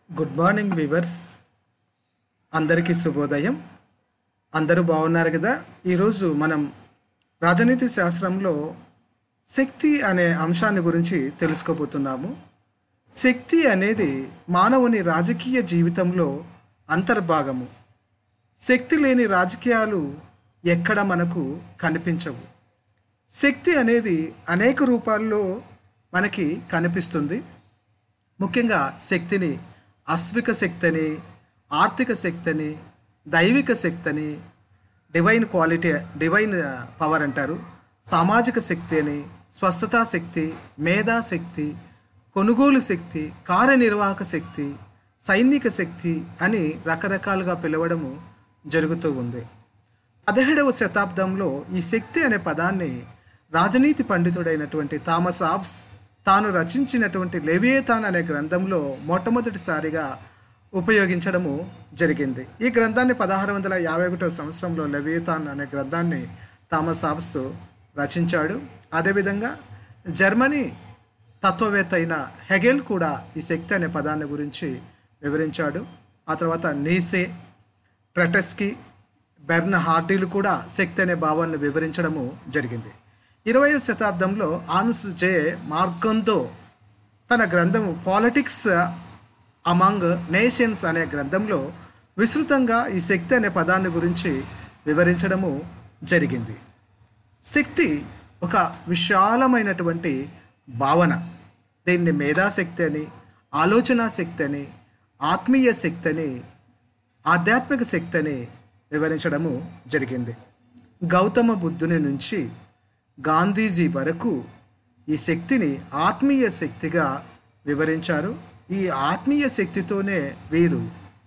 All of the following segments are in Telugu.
గుడ్ మార్నింగ్ వీవర్స్ అందరికీ శుభోదయం అందరూ బాగున్నారు కదా ఈరోజు మనం రాజనీతి శాస్త్రంలో శక్తి అనే అంశాన్ని గురించి తెలుసుకోబోతున్నాము శక్తి అనేది మానవుని రాజకీయ జీవితంలో అంతర్భాగము శక్తి లేని రాజకీయాలు ఎక్కడ మనకు కనిపించవు శక్తి అనేది అనేక రూపాల్లో మనకి కనిపిస్తుంది ముఖ్యంగా శక్తిని అశ్విక శక్తి అని ఆర్థిక శక్తి అని దైవిక శక్తి అని డివైన్ క్వాలిటీ డివైన్ పవర్ అంటారు సామాజిక శక్తి అని స్వస్థతా శక్తి మేధాశక్తి కొనుగోలు శక్తి కార్యనిర్వాహక శక్తి సైనిక శక్తి అని రకరకాలుగా పిలవడము జరుగుతూ ఉంది పదిహేడవ శతాబ్దంలో ఈ శక్తి అనే పదాన్ని రాజనీతి పండితుడైనటువంటి థామస్ ఆబ్స్ తాను రచించినటువంటి లెవియేతాన్ అనే గ్రంథంలో మొట్టమొదటిసారిగా ఉపయోగించడము జరిగింది ఈ గ్రంథాన్ని పదహారు వందల యాభై ఒకటో సంవత్సరంలో లెవియేతాన్ అనే గ్రంథాన్ని థామస్ ఆబ్స్ రచించాడు అదేవిధంగా జర్మనీ తత్వవేత్త అయిన హెగెల్ కూడా ఈ శక్తి అనే పదాన్ని గురించి వివరించాడు ఆ తర్వాత నీసే ట్రటస్కి బెర్న్ హార్డీలు కూడా శక్తి అనే భావాన్ని వివరించడము జరిగింది ఇరవై శతాబ్దంలో ఆన్స్ జే మార్కంతో తన గ్రంథము పాలిటిక్స్ అమాంగ్ నేషన్స్ అనే గ్రంథంలో విస్తృతంగా ఈ శక్తి అనే పదాన్ని గురించి వివరించడము జరిగింది శక్తి ఒక విశాలమైనటువంటి భావన దీన్ని మేధాశక్తి అని ఆలోచన శక్తి అని ఆత్మీయ శక్తి అని ఆధ్యాత్మిక శక్తి అని వివరించడము జరిగింది గౌతమ బుద్ధుని నుంచి గాంధీజీ వరకు ఈ శక్తిని ఆత్మీయ శక్తిగా వివరించారు ఈ ఆత్మీయ శక్తితోనే వీరు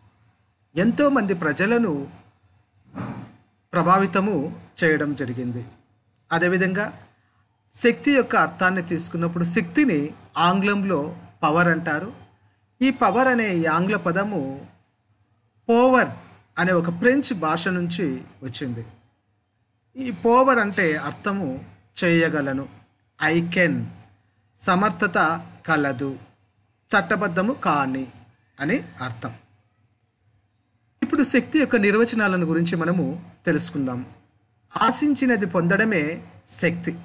ఎంతోమంది ప్రజలను ప్రభావితము చేయడం జరిగింది అదేవిధంగా శక్తి యొక్క అర్థాన్ని తీసుకున్నప్పుడు శక్తిని ఆంగ్లంలో పవర్ అంటారు ఈ పవర్ అనే ఈ ఆంగ్ల పదము పోవర్ అనే ఒక ఫ్రెంచ్ భాష నుంచి వచ్చింది ఈ పోవర్ అంటే అర్థము చేయగలను ఐ కెన్ సమర్థత కలదు చట్టబద్ధము కాని అని అర్థం ఇప్పుడు శక్తి యొక్క నిర్వచనాలను గురించి మనము తెలుసుకుందాం ఆశించినది పొందడమే శక్తి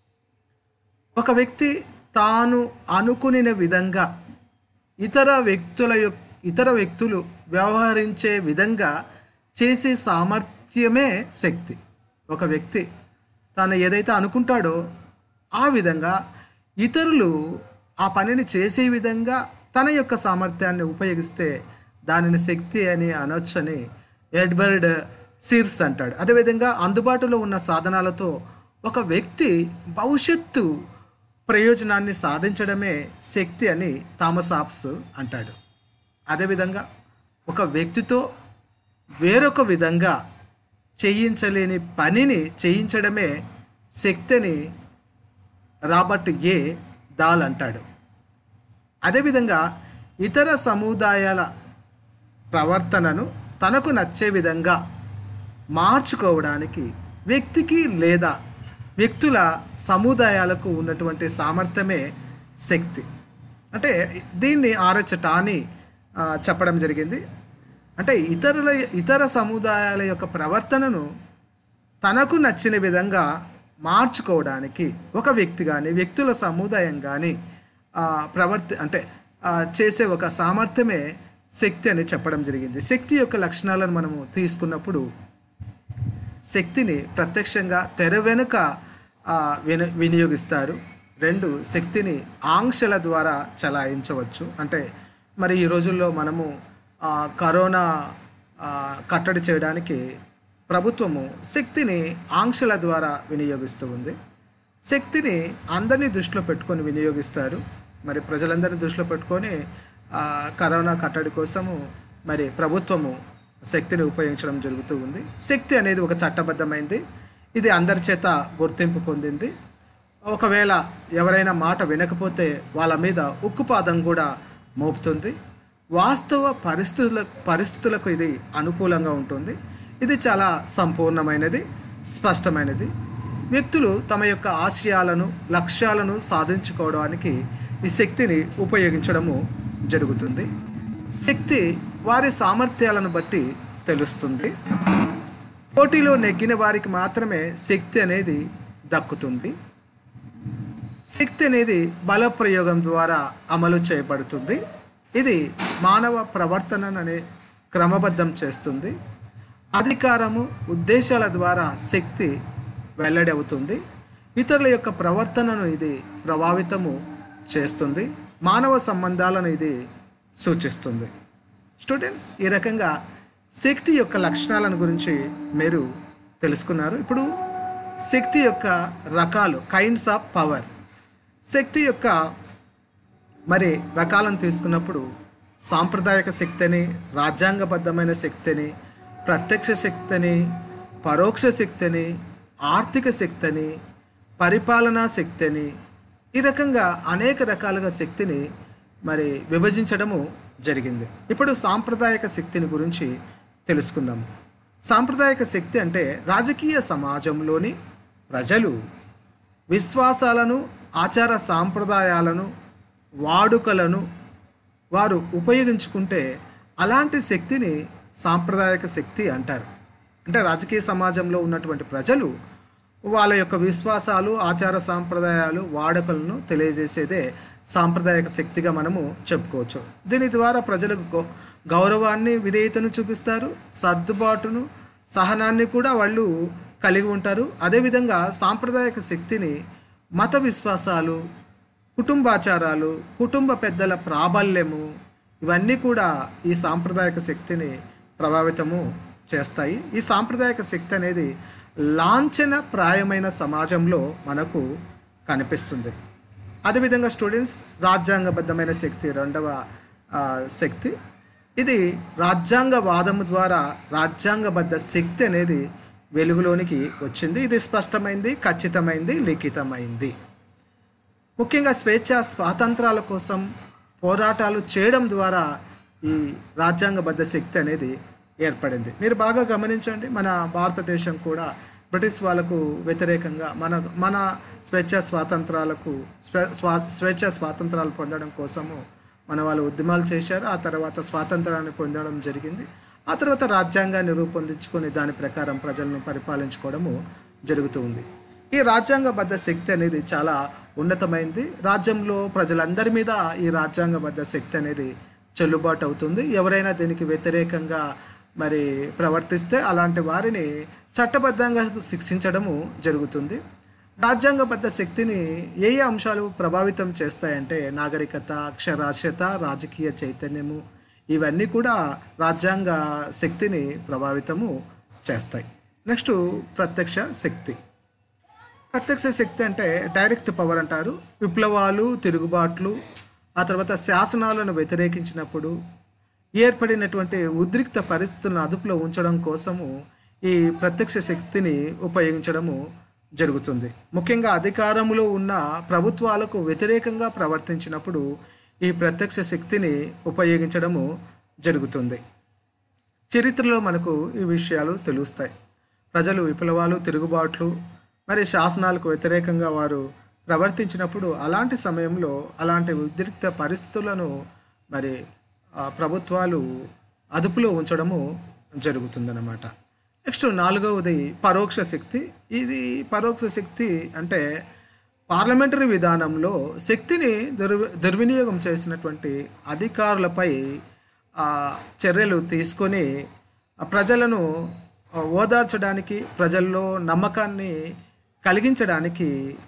ఒక వ్యక్తి తాను అనుకునిన విధంగా ఇతర వ్యక్తుల యొక్క ఇతర వ్యక్తులు వ్యవహరించే విధంగా చేసే సామర్థ్యమే శక్తి ఒక వ్యక్తి తాను ఏదైతే అనుకుంటాడో ఆ విధంగా ఇతరులు ఆ పనిని చేసే విధంగా తన యొక్క సామర్థ్యాన్ని ఉపయోగిస్తే దానిని శక్తి అని అనొచ్చని ఎడ్వర్డ్ సిర్స్ అంటాడు అదేవిధంగా అందుబాటులో ఉన్న సాధనాలతో ఒక వ్యక్తి భవిష్యత్తు ప్రయోజనాన్ని సాధించడమే శక్తి అని థామస్ ఆప్స్ అంటాడు అదేవిధంగా ఒక వ్యక్తితో వేరొక విధంగా చేయించలేని పనిని చేయించడమే శక్తి అని రాబర్ట్ ఏ దాల్ అంటాడు అదేవిధంగా ఇతర సముదాయాల ప్రవర్తనను తనకు నచ్చే విధంగా మార్చుకోవడానికి వ్యక్తికి లేదా వ్యక్తుల సముదాయాలకు ఉన్నటువంటి సామర్థ్యమే శక్తి అంటే దీన్ని ఆర్హెచ్ టాని ఆ, చెప్పడం జరిగింది అంటే ఇతరుల ఇతర సముదాయాల యొక్క ప్రవర్తనను తనకు నచ్చిన విధంగా మార్చుకోవడానికి ఒక వ్యక్తి కానీ వ్యక్తుల సముదాయం కానీ ప్రవర్తి అంటే ఆ, చేసే ఒక సామర్థ్యమే శక్తి అని చెప్పడం జరిగింది శక్తి యొక్క లక్షణాలను మనము తీసుకున్నప్పుడు శక్తిని ప్రత్యక్షంగా తెర వెనుక ఆ, విని వినియోగిస్తారు రెండు శక్తిని ఆంక్షల ద్వారా చలాయించవచ్చు అంటే మరి ఈ రోజుల్లో మనము ఆ, కరోనా ఆ, కట్టడి చేయడానికి ప్రభుత్వము శక్తిని ఆంక్షల ద్వారా వినియోగిస్తూ ఉంది శక్తిని అందరినీ దృష్టిలో పెట్టుకొని వినియోగిస్తారు మరి ప్రజలందరినీ దృష్టిలో పెట్టుకొని ఆ, కరోనా కట్టడి కోసము మరి ప్రభుత్వము శక్తిని ఉపయోగించడం జరుగుతూ ఉంది శక్తి అనేది ఒక చట్టబద్ధమైంది ఇది అందరి చేత గుర్తింపు పొందింది ఒకవేళ ఎవరైనా మాట వినకపోతే వాళ్ళ మీద ఉక్కుపాదం కూడా మోపుతుంది వాస్తవ పరిస్థితుల పరిస్థితులకు ఇది అనుకూలంగా ఉంటుంది ఇది చాలా సంపూర్ణమైనది స్పష్టమైనది వ్యక్తులు తమ యొక్క ఆశయాలను లక్ష్యాలను సాధించుకోవడానికి ఈ శక్తిని ఉపయోగించడము జరుగుతుంది శక్తి వారి సామర్థ్యాలను బట్టి తెలుస్తుంది పోటీలో నెగ్గిన వారికి మాత్రమే శక్తి అనేది దక్కుతుంది శక్తి అనేది బల ప్రయోగం ద్వారా అమలు చేయబడుతుంది ఇది మానవ ప్రవర్తనను అనే క్రమబద్ధం చేస్తుంది అధికారము ఉద్దేశాల ద్వారా శక్తి వెల్లడి అవుతుంది ఇతరుల యొక్క ప్రవర్తనను ఇది ప్రభావితము చేస్తుంది మానవ సంబంధాలను ఇది సూచిస్తుంది స్టూడెంట్స్ ఈ రకంగా శక్తి యొక్క లక్షణాలను గురించి మీరు తెలుసుకున్నారు ఇప్పుడు శక్తి యొక్క రకాలు కైండ్స్ ఆఫ్ పవర్ శక్తి యొక్క మరి రకాలను తీసుకున్నప్పుడు సాంప్రదాయక శక్తిని రాజ్యాంగబద్ధమైన శక్తిని ప్రత్యక్ష శక్తిని పరోక్ష శక్తిని ఆర్థిక శక్తిని పరిపాలనా శక్తిని ఈ రకంగా అనేక రకాలుగా శక్తిని మరి విభజించడము జరిగింది ఇప్పుడు సాంప్రదాయక శక్తిని గురించి తెలుసుకుందాము సాంప్రదాయక శక్తి అంటే రాజకీయ సమాజంలోని ప్రజలు విశ్వాసాలను ఆచార సాంప్రదాయాలను వాడుకలను వారు ఉపయోగించుకుంటే అలాంటి శక్తిని సాంప్రదాయక శక్తి అంటారు అంటే రాజకీయ సమాజంలో ఉన్నటువంటి ప్రజలు వాళ్ళ యొక్క విశ్వాసాలు ఆచార సాంప్రదాయాలు వాడుకలను తెలియజేసేదే సాంప్రదాయక శక్తిగా మనము చెప్పుకోవచ్చు దీని ద్వారా ప్రజలకు గౌ- గౌరవాన్ని విధేయతను చూపిస్తారు సర్దుబాటును సహనాన్ని కూడా వాళ్ళు కలిగి ఉంటారు అదేవిధంగా సాంప్రదాయక శక్తిని మత విశ్వాసాలు కుటుంబాచారాలు కుటుంబ పెద్దల ప్రాబల్యము ఇవన్నీ కూడా ఈ సాంప్రదాయక శక్తిని ప్రభావితము చేస్తాయి ఈ సాంప్రదాయక శక్తి అనేది లాంఛన ప్రాయమైన సమాజంలో మనకు కనిపిస్తుంది అదేవిధంగా స్టూడెంట్స్ రాజ్యాంగబద్ధమైన శక్తి రెండవ ఆ, శక్తి ఇది రాజ్యాంగవాదము ద్వారా రాజ్యాంగబద్ధ శక్తి అనేది వెలుగులోనికి వచ్చింది ఇది స్పష్టమైంది ఖచ్చితమైంది లిఖితమైంది ముఖ్యంగా స్వేచ్ఛ స్వాతంత్రాల కోసం పోరాటాలు చేయడం ద్వారా ఈ రాజ్యాంగబద్ధ శక్తి అనేది ఏర్పడింది మీరు బాగా గమనించండి మన భారతదేశం కూడా బ్రిటిష్ వాళ్ళకు వ్యతిరేకంగా మన మన స్వేచ్ఛ స్వాతంత్రాలకు స్వే స్వా స్వేచ్ఛ స్వాతంత్రాలు పొందడం కోసము మన వాళ్ళు ఉద్యమాలు చేశారు ఆ తర్వాత స్వాతంత్రాన్ని పొందడం జరిగింది ఆ తర్వాత రాజ్యాంగాన్ని రూపొందించుకొని దాని ప్రకారం ప్రజలను పరిపాలించుకోవడము జరుగుతూ ఉంది ఈ రాజ్యాంగబద్ధ శక్తి అనేది చాలా ఉన్నతమైంది రాజ్యంలో ప్రజలందరి మీద ఈ రాజ్యాంగబద్ధ శక్తి అనేది చెల్లుబాటు అవుతుంది ఎవరైనా దీనికి వ్యతిరేకంగా మరి ప్రవర్తిస్తే అలాంటి వారిని చట్టబద్ధంగా శిక్షించడము జరుగుతుంది రాజ్యాంగబద్ధ శక్తిని ఏ ఏ అంశాలు ప్రభావితం చేస్తాయంటే నాగరికత అక్షరాస్యత రాజకీయ చైతన్యము ఇవన్నీ కూడా రాజ్యాంగ శక్తిని ప్రభావితము చేస్తాయి నెక్స్ట్ ప్రత్యక్ష శక్తి ప్రత్యక్ష శక్తి అంటే డైరెక్ట్ పవర్ అంటారు విప్లవాలు తిరుగుబాట్లు ఆ తర్వాత శాసనాలను వ్యతిరేకించినప్పుడు ఏర్పడినటువంటి ఉద్రిక్త పరిస్థితులను అదుపులో ఉంచడం కోసము ఈ ప్రత్యక్ష శక్తిని ఉపయోగించడము జరుగుతుంది ముఖ్యంగా అధికారంలో ఉన్న ప్రభుత్వాలకు వ్యతిరేకంగా ప్రవర్తించినప్పుడు ఈ ప్రత్యక్ష శక్తిని ఉపయోగించడము జరుగుతుంది చరిత్రలో మనకు ఈ విషయాలు తెలుస్తాయి ప్రజలు విప్లవాలు తిరుగుబాట్లు మరి శాసనాలకు వ్యతిరేకంగా వారు ప్రవర్తించినప్పుడు అలాంటి సమయంలో అలాంటి ఉద్రిక్త పరిస్థితులను మరి ఆ, ప్రభుత్వాలు అదుపులో ఉంచడము జరుగుతుందన్నమాట నెక్స్ట్ నాలుగవది పరోక్ష శక్తి ఇది పరోక్ష శక్తి అంటే పార్లమెంటరీ విధానంలో శక్తిని దుర్వి దుర్వినియోగం చేసినటువంటి అధికారులపై ఆ, చర్యలు తీసుకొని ఆ ప్రజలను ఆ, ఓదార్చడానికి ప్రజల్లో నమ్మకాన్ని కలిగించడానికి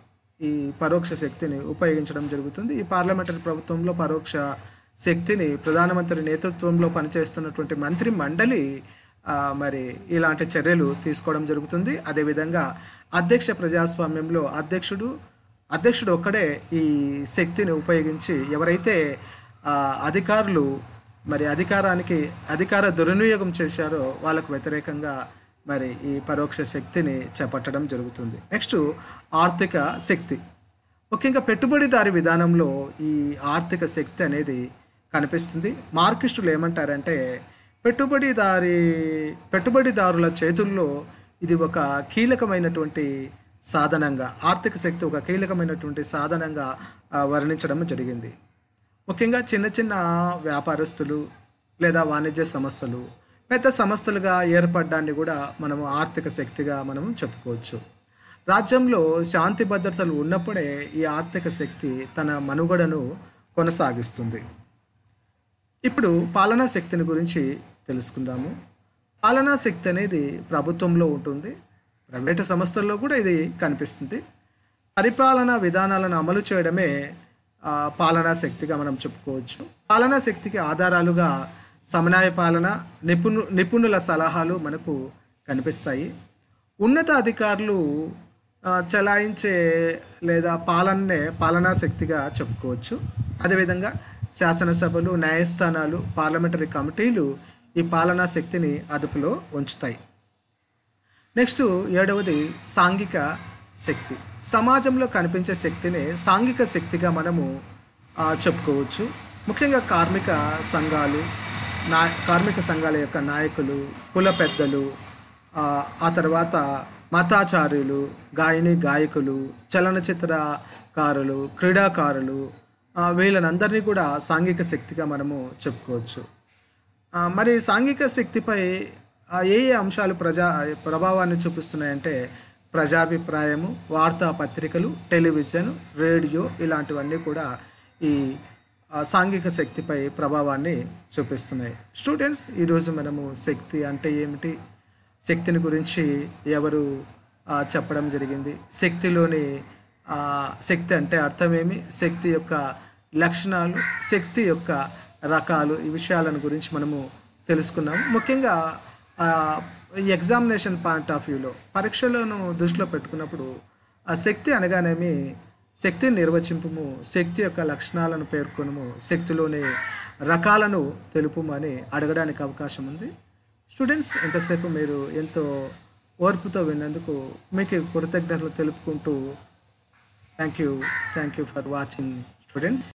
ఈ పరోక్ష శక్తిని ఉపయోగించడం జరుగుతుంది ఈ పార్లమెంటరీ ప్రభుత్వంలో పరోక్ష శక్తిని ప్రధానమంత్రి నేతృత్వంలో పనిచేస్తున్నటువంటి మంత్రి మండలి ఆ, మరి ఇలాంటి చర్యలు తీసుకోవడం జరుగుతుంది అదేవిధంగా అధ్యక్ష ప్రజాస్వామ్యంలో అధ్యక్షుడు అధ్యక్షుడు ఒక్కడే ఈ శక్తిని ఉపయోగించి ఎవరైతే ఆ, అధికారులు మరి అధికారానికి అధికార దుర్వినియోగం చేశారో వాళ్ళకు వ్యతిరేకంగా మరి ఈ పరోక్ష శక్తిని చేపట్టడం జరుగుతుంది నెక్స్ట్ ఆర్థిక శక్తి ముఖ్యంగా పెట్టుబడిదారి విధానంలో ఈ ఆర్థిక శక్తి అనేది కనిపిస్తుంది మార్కిస్టులు ఏమంటారంటే పెట్టుబడిదారి పెట్టుబడిదారుల చేతుల్లో ఇది ఒక కీలకమైనటువంటి సాధనంగా ఆర్థిక శక్తి ఒక కీలకమైనటువంటి సాధనంగా ఆ, వర్ణించడం జరిగింది ముఖ్యంగా చిన్న చిన్న వ్యాపారస్తులు లేదా వాణిజ్య సంస్థలు పెద్ద సంస్థలుగా ఏర్పడడాన్ని కూడా మనము ఆర్థిక శక్తిగా మనము చెప్పుకోవచ్చు రాజ్యంలో శాంతి భద్రతలు ఉన్నప్పుడే ఈ ఆర్థిక శక్తి తన మనుగడను కొనసాగిస్తుంది ఇప్పుడు పాలనా శక్తిని గురించి తెలుసుకుందాము పాలనా శక్తి అనేది ప్రభుత్వంలో ఉంటుంది ప్రైవేటు సంస్థల్లో కూడా ఇది కనిపిస్తుంది పరిపాలనా విధానాలను అమలు చేయడమే ఆ, పాలనా శక్తిగా మనం చెప్పుకోవచ్చు పాలనా శక్తికి ఆధారాలుగా సమన్వయ పాలన నిపుణు నిపుణుల సలహాలు మనకు కనిపిస్తాయి ఉన్నత అధికారులు ఆ, చలాయించే లేదా పాలననే పాలనా శక్తిగా చెప్పుకోవచ్చు అదేవిధంగా శాసనసభలు న్యాయస్థానాలు పార్లమెంటరీ కమిటీలు ఈ పాలనా శక్తిని అదుపులో ఉంచుతాయి నెక్స్ట్ ఏడవది సాంఘిక శక్తి సమాజంలో కనిపించే శక్తిని సాంఘిక శక్తిగా మనము ఆ, చెప్పుకోవచ్చు ముఖ్యంగా కార్మిక సంఘాలు నా కార్మిక సంఘాల యొక్క నాయకులు కుల పెద్దలు ఆ, ఆ తర్వాత మతాచార్యులు గాయని గాయకులు చలనచిత్రకారులు క్రీడాకారులు ఆ, వీళ్ళనందరినీ కూడా సాంఘిక శక్తిగా మనము చెప్పుకోవచ్చు ఆ, మరి సాంఘిక శక్తిపై ఆ, ఏ ఏ అంశాలు ప్రజా ప్రభావాన్ని చూపిస్తున్నాయంటే ప్రజాభిప్రాయము వార్తాపత్రికలు టెలివిజన్ రేడియో ఇలాంటివన్నీ కూడా ఈ ఆ, సాంఘిక శక్తిపై ప్రభావాన్ని చూపిస్తున్నాయి స్టూడెంట్స్ ఈరోజు మనము శక్తి అంటే ఏమిటి శక్తిని గురించి ఎవరు ఆ, చెప్పడం జరిగింది శక్తిలోని ఆ, శక్తి అంటే అర్థమేమి శక్తి యొక్క లక్షణాలు శక్తి యొక్క రకాలు ఈ విషయాలను గురించి మనము తెలుసుకున్నాము ముఖ్యంగా ఆ, ఈ ఎగ్జామినేషన్ పాయింట్ ఆఫ్ వ్యూలో పరీక్షలను దృష్టిలో పెట్టుకున్నప్పుడు ఆ శక్తి అనగానేమి శక్తిని నిర్వచింపము శక్తి యొక్క లక్షణాలను పేర్కొనము శక్తిలోని రకాలను తెలుపుము అని అడగడానికి అవకాశం ఉంది స్టూడెంట్స్ ఎంతసేపు మీరు ఎంతో ఓర్పుతో విన్నందుకు మీకు కృతజ్ఞతలు తెలుపుకుంటూ thank you thank you for watching students